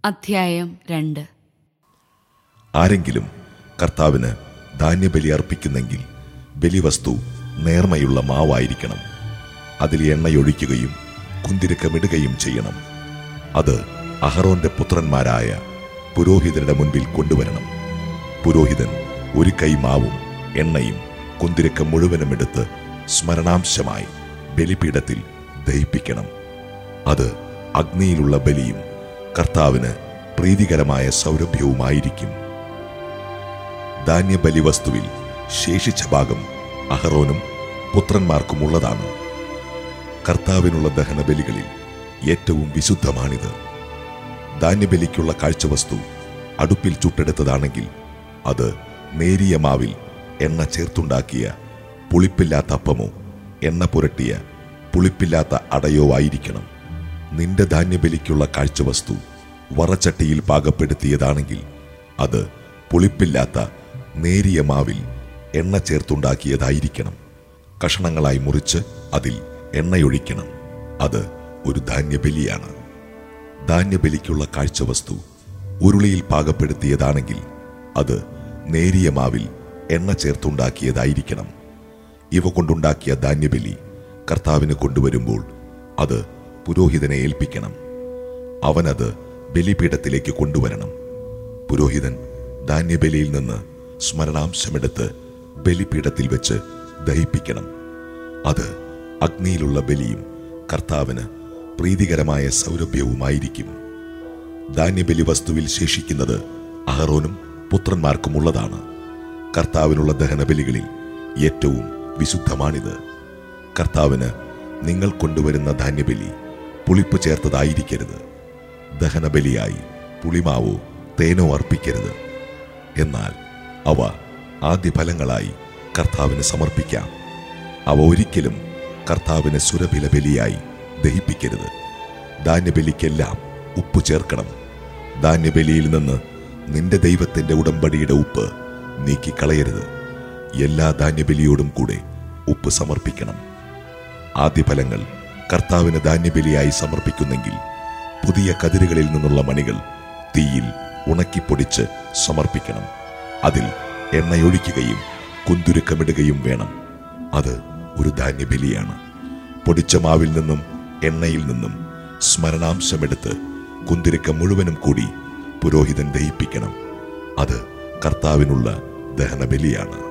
അധ്യായം രണ്ട് ആരെങ്കിലും കർത്താവിന് ധാന്യബലി അർപ്പിക്കുന്നെങ്കിൽ ബലിവസ്തു നേർമയുള്ള മാവായിരിക്കണം അതിൽ എണ്ണയൊഴിക്കുകയും കുന്തിരുക്കമിടുകയും ചെയ്യണം അത് അഹറോന്റെ പുത്രന്മാരായ പുരോഹിതരുടെ മുൻപിൽ കൊണ്ടുവരണം പുരോഹിതൻ ഒരു കൈ മാവും എണ്ണയും കുന്തിരക്കം മുഴുവനും എടുത്ത് സ്മരണാംശമായി ബലിപീഠത്തിൽ ദഹിപ്പിക്കണം അത് അഗ്നിയിലുള്ള ബലിയും കർത്താവിന് പ്രീതികരമായ സൗരഭ്യവുമായിരിക്കും ധാന്യബലി വസ്തുവിൽ ശേഷിച്ച ഭാഗം അഹറോനും പുത്രന്മാർക്കുമുള്ളതാണ് കർത്താവിനുള്ള ദഹനബലികളിൽ ഏറ്റവും വിശുദ്ധമാണിത് ധാന്യബലിക്കുള്ള കാഴ്ചവസ്തു അടുപ്പിൽ ചുട്ടെടുത്തതാണെങ്കിൽ അത് നേരിയ മാവിൽ എണ്ണ ചേർത്തുണ്ടാക്കിയ പുളിപ്പില്ലാത്ത അപ്പമോ എണ്ണ പുരട്ടിയ പുളിപ്പില്ലാത്ത അടയോ ആയിരിക്കണം നിന്റെ ധാന്യബലിക്കുള്ള കാഴ്ചവസ്തു വറച്ചട്ടിയിൽ പാകപ്പെടുത്തിയതാണെങ്കിൽ അത് പുളിപ്പില്ലാത്ത നേരിയ മാവിൽ എണ്ണ ചേർത്തുണ്ടാക്കിയതായിരിക്കണം കഷണങ്ങളായി മുറിച്ച് അതിൽ എണ്ണയൊഴിക്കണം അത് ഒരു ധാന്യബലിയാണ് ധാന്യബലിക്കുള്ള കാഴ്ചവസ്തു ഉരുളിയിൽ പാകപ്പെടുത്തിയതാണെങ്കിൽ അത് നേരിയ മാവിൽ എണ്ണ ചേർത്തുണ്ടാക്കിയതായിരിക്കണം ഇവ കൊണ്ടുണ്ടാക്കിയ ധാന്യബലി കർത്താവിന് കൊണ്ടുവരുമ്പോൾ അത് പുരോഹിതനെ ഏൽപ്പിക്കണം അവനത് ബലിപീഠത്തിലേക്ക് കൊണ്ടുവരണം പുരോഹിതൻ ധാന്യബലിയിൽ നിന്ന് സ്മരണാംശമെടുത്ത് ബലിപീഠത്തിൽ വെച്ച് ദഹിപ്പിക്കണം അത് അഗ്നിയിലുള്ള ബലിയും കർത്താവിന് പ്രീതികരമായ സൗരഭ്യവുമായിരിക്കും ധാന്യബലി വസ്തുവിൽ ശേഷിക്കുന്നത് അഹറോനും പുത്രന്മാർക്കുമുള്ളതാണ് കർത്താവിനുള്ള ദഹനബലികളിൽ ഏറ്റവും വിശുദ്ധമാണിത് കർത്താവിന് നിങ്ങൾ കൊണ്ടുവരുന്ന ധാന്യബലി പുളിപ്പ് ചേർത്തതായിരിക്കരുത് ദഹനബലിയായി പുളിമാവോ തേനോ അർപ്പിക്കരുത് എന്നാൽ അവ ആദ്യഫലങ്ങളായി കർത്താവിന് സമർപ്പിക്കാം അവ ഒരിക്കലും കർത്താവിന് സുരഭില ബലിയായി ദഹിപ്പിക്കരുത് ധാന്യബലിക്കെല്ലാം ഉപ്പ് ചേർക്കണം ധാന്യബലിയിൽ നിന്ന് നിന്റെ ദൈവത്തിന്റെ ഉടമ്പടിയുടെ ഉപ്പ് നീക്കിക്കളയരുത് എല്ലാ ധാന്യബലിയോടും കൂടെ ഉപ്പ് സമർപ്പിക്കണം ആദ്യഫലങ്ങൾ കർത്താവിന് ധാന്യബലിയായി സമർപ്പിക്കുന്നെങ്കിൽ പുതിയ കതിരുകളിൽ നിന്നുള്ള മണികൾ തീയിൽ ഉണക്കിപ്പൊടിച്ച് സമർപ്പിക്കണം അതിൽ എണ്ണയൊഴിക്കുകയും കുന്തുരുക്കമിടുകയും വേണം അത് ഒരു ധാന്യബലിയാണ് പൊടിച്ച മാവിൽ നിന്നും എണ്ണയിൽ നിന്നും സ്മരണാംശമെടുത്ത് കുന്തിരിക്കം മുഴുവനും കൂടി പുരോഹിതൻ ദഹിപ്പിക്കണം അത് കർത്താവിനുള്ള ദഹനബലിയാണ്